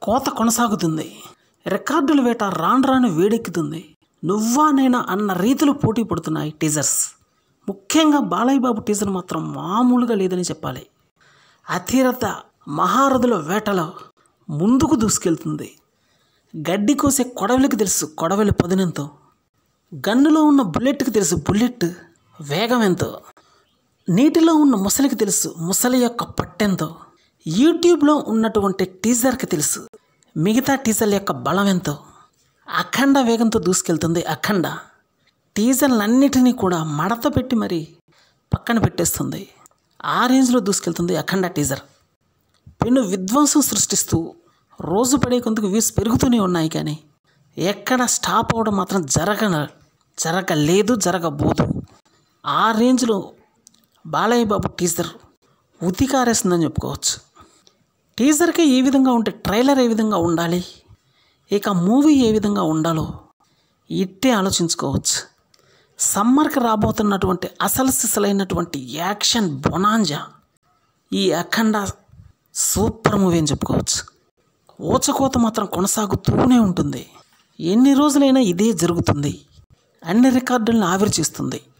కోత కొనసాగుతుంది రికార్డుల వేట రాను రాను వేడెక్కుతుంది నువ్వా నేనా అన్న రీతిలో పోటీ పడుతున్నాయి టీజర్స్ ముఖ్యంగా బాలయ్య బాబు టీజర్ మాత్రం మామూలుగా లేదని చెప్పాలి అతిరథ మహారథుల వేటలో ముందుకు దూసుకెళ్తుంది గడ్డి కోసే కొడవలికి తెలుసు కొడవలి పదునెంతో గన్నులో ఉన్న బుల్లెట్కి తెలుసు బుల్లెట్ వేగం ఎంతో నీటిలో ఉన్న ముసలికి తెలుసు ముసలి యొక్క పట్టెంతో యూట్యూబ్లో ఉన్నటువంటి టీజర్కి తెలుసు మిగతా టీజర్ల యొక్క బలం ఎంతో అఖండ వేగంతో దూసుకెళ్తుంది అఖండ టీజర్లన్నిటినీ కూడా మడత పెట్టి మరి పక్కన పెట్టేస్తుంది ఆ రేంజ్లో దూసుకెళ్తుంది అఖండ టీజర్ పెను విధ్వంసం సృష్టిస్తూ రోజు పడే కొందుకు వ్యూస్ పెరుగుతూనే ఉన్నాయి కానీ ఎక్కడ స్టాప్ అవ్వడం మాత్రం జరగ జరగలేదు జరగబోదు ఆ రేంజ్లో బాలయ్య బాబు టీజర్ ఉతికారేస్తుందని చెప్పుకోవచ్చు టీజర్కి ఏ విధంగా ఉంటే ట్రైలర్ ఏ విధంగా ఉండాలి ఇక మూవీ ఏ విధంగా ఉండాలో ఇట్టే ఆలోచించుకోవచ్చు సమ్మర్కి రాబోతున్నటువంటి అసలు సిసలైనటువంటి యాక్షన్ బొనాంజా ఈ అఖండ సూపర్ మూవీ అని చెప్పుకోవచ్చు ఊచకోత మాత్రం కొనసాగుతూనే ఉంటుంది ఎన్ని రోజులైనా ఇదే జరుగుతుంది అన్ని రికార్డులను ఆవిరి చేస్తుంది